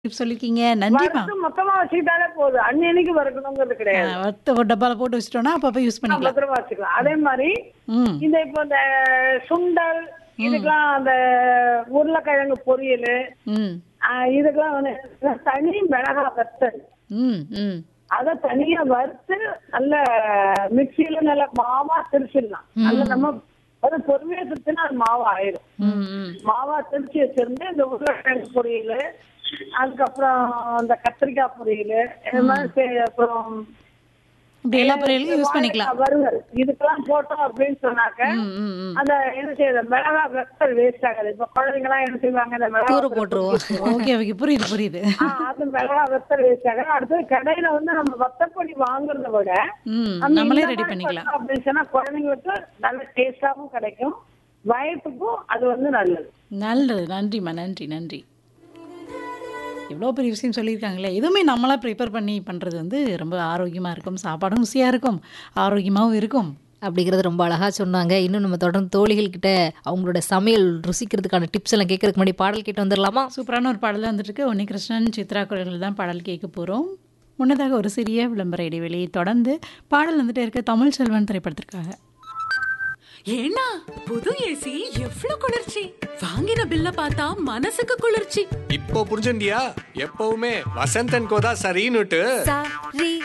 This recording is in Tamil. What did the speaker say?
டிப்ஸ் சொல்லியிருக்கீங்க. நன்றிம்மா. வறுத்து மொத்தமா வச்சுக்கிட்டாலே போதும். அன்னன்னைக்கு வறுக்கணுங்கிறது ஆ, கிடையாது. வறுத்து ஒரு டப்பால போட்டு வச்சுட்டோம்னா, அப்பப்ப யூஸ் ஆ, பண்ணிக்கலாம். பத்திரமா வச்சுக்கலாம். அதே மாதிரி ம். இந்த இப்போ இந்த சுண்டல் இதுக்கெல்லாம் அந்த உருளைக்கிழங்கு பொரியல் ம். இதுக்கெல்லாம் வந்து தனி மிளகா வத்தல் ம். ம். அத தனியா வறுத்து நல்ல மிக்சியில நல்ல மாவா திரிச்சிடலாம் நல்ல நம்ம அது பொறுமையா திரிச்சுன்னா அது மாவு ஆயிரும் ம். ம். மாவா திரிச்சு வச்சிருந்து இந்த உருளைக்கிழங்கு பொரியல் அதுக்கப்புறம் இந்த கத்திரிக்காய் பொரியல் இது மாதிரி செய்- அப்புறம் இப்படி எல்லா பொரியலுக்கும் யூஸ் பண்ணிக்கலாம். வறுவல் இதுக்கெல்லாம் போட்டோம் அப்படின்னு சொன்னாக்க ம். ம். ம். அந்த என்ன செய்யுது மிளகா வெத்தல் வேஸ்ட் ஆகாது இப்ப குழந்தைங்க எல்லாம் என்ன செய்வாங்க இந்த மிளகா கூறு வெத்தல் போட்டுருவோம் ஓகே ஓகே புரியுது புரியுது ஆ, அது மிளகா வெத்தல் வேஸ்ட் ஆகாது அடுத்தது கடையில வந்து நம்ம வத்தப்பொடி வாங்குறத விட ம். நம்ம நம்மளே இந்த ரெடி மாதிரி பண்ணிக்கலாம். பண்ணோம் அப்படின்னு சொன்னா குழந்தைங்களுக்கு நல்ல டேஸ்டாவும் கிடைக்கும் வயசுக்கும் அது வந்து நல்லது நல்லது நன்றிம்மா நன்றி நன்றி எவ்வளோ பெரிய விஷயம் சொல்லியிருக்காங்களே எதுவுமே நம்மளா ப்ரிப்பேர் பண்ணி பண்ணுறது வந்து ரொம்ப ஆரோக்கியமாக இருக்கும் சாப்பாடும் ருசியாக இருக்கும் ஆரோக்கியமாகவும் இருக்கும் அப்படிங்கிறது ரொம்ப அழகா சொன்னாங்க இன்னும் நம்ம தொடர்ந்து தோழிகள் கிட்ட அவங்களோட சமையல் ருசிக்கிறதுக்கான டிப்ஸ் எல்லாம் கேட்கறதுக்கு முன்னாடி பாடல் கேட்டு வந்துடலாமா சூப்பரான ஒரு பாடல் வந்துட்டு இருக்கு உன்னி கிருஷ்ணன் சித்ரா குரல்கள் தான் பாடல் கேட்க போகிறோம் முன்னதாக ஒரு சிறிய விளம்பர இடைவெளி தொடர்ந்து பாடல் வந்துட்டே இருக்க தமிழ் செல்வன் திரைப்படத்திற்காக ஏன்னா புது ஏசி எவ்ளோ குளிர்ச்சி வாங்கின பில்ல பார்த்தா மனசுக்கு குளிர்ச்சி இப்போ புரிஞ்சுண்டியா எப்பவுமே வசந்தன் கோதா சரின்னுட்டு சரி